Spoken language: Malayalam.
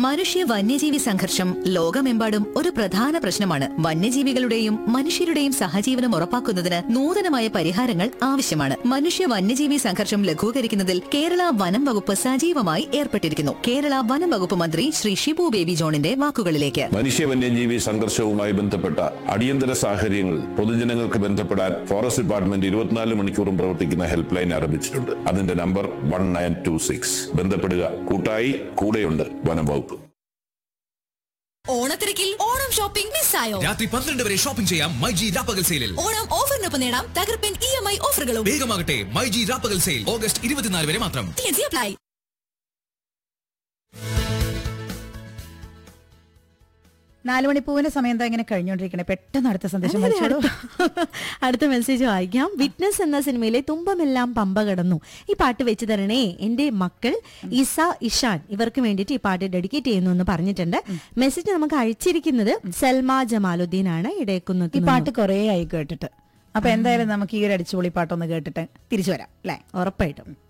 മനുഷ്യ വന്യജീവി സംഘർഷം ലോകമെമ്പാടും ഒരു പ്രധാന പ്രശ്നമാണ് വന്യജീവികളുടെയും മനുഷ്യരുടെയും സഹജീവനം ഉറപ്പാക്കുന്നതിന് നൂതനമായ പരിഹാരങ്ങൾ ആവശ്യമാണ് മനുഷ്യ വന്യജീവി സംഘർഷം ലഘൂകരിക്കുന്നതിൽ കേരള വനം വകുപ്പ് സജീവമായി ഏർപ്പെട്ടിരിക്കുന്നു കേരള വനം വകുപ്പ് മന്ത്രി ശ്രീ ഷിബു ബേബി ജോണിന്റെ വാക്കുകളിലേക്ക് മനുഷ്യ വന്യജീവി സംഘർഷവുമായി ബന്ധപ്പെട്ട അടിയന്തര സാഹചര്യങ്ങൾ പൊതുജനങ്ങൾക്ക് ബന്ധപ്പെടാൻ ഫോറസ്റ്റ് ഡിപ്പാർട്ട്മെന്റ് ഇരുപത്തിനാല് മണിക്കൂറും പ്രവർത്തിക്കുന്ന ഹെൽപ്പ് ലൈൻ ആരംഭിച്ചിട്ടുണ്ട് അതിന്റെ number one nine two six ബന്ധപ്പെടുക കൂട്ടായി കൂടെയുണ്ട് വനം വകുപ്പ് ഓണത്തിരക്കിൽ ഓണം ഷോപ്പിംഗ് മിസ്സായോ രാത്രി പന്ത്രണ്ട് വരെ ഷോപ്പിംഗ് ചെയ്യാം മൈജി രാപ്പകൽ സെയിലിൽ ഓണം ഓഫറിനൊപ്പം നേടാം തകർപ്പൻ ഇ എം ഐ ഓഫറുകളും വേഗമാകട്ടെ മൈജി രാപ്പകൽ സെയിൽ ഓഗസ്റ്റ് ഇരുപത്തിനാല് വരെ മാത്രം TNC apply. നാലുമണിപ്പൂവിന്റെ സമയം എന്താ ഇങ്ങനെ കഴിഞ്ഞോണ്ടിരിക്കണേ പെട്ടെന്ന് അടുത്ത സന്ദേശം അങ്ങനെ വായിച്ചോളൂ അടുത്ത- അടുത്ത മെസ്സേജ് വായിക്കാം വിറ്റ്നസ് എന്ന സിനിമയിലെ തുമ്പമെല്ലാം പമ്പ കടന്നു ഈ പാട്ട് വെച്ച് തരണേ എന്റെ മക്കൾ ഇസ ഇഷാൻ ഇവർക്ക് വേണ്ടിയിട്ട് ഈ പാട്ട് ഡെഡിക്കേറ്റ് ചെയ്യുന്നു എന്ന് പറഞ്ഞിട്ടുണ്ട് മെസ്സേജ് നമുക്ക് അയച്ചിരിക്കുന്നത് സൽമ ജമാലുദ്ദീൻ ആണ് ഈ ഇടയക്കുന്നത്ത് പാട്ട് കുറേ ആയി കേട്ടിട്ട് അപ്പൊ എന്തായാലും നമുക്ക് ഈ ഒരു അടിച്ചുപൊളി പാട്ടൊന്ന് കേട്ടിട്ട് തിരിച്ചു വരാം അല്ലേ ഉറപ്പായിട്ടും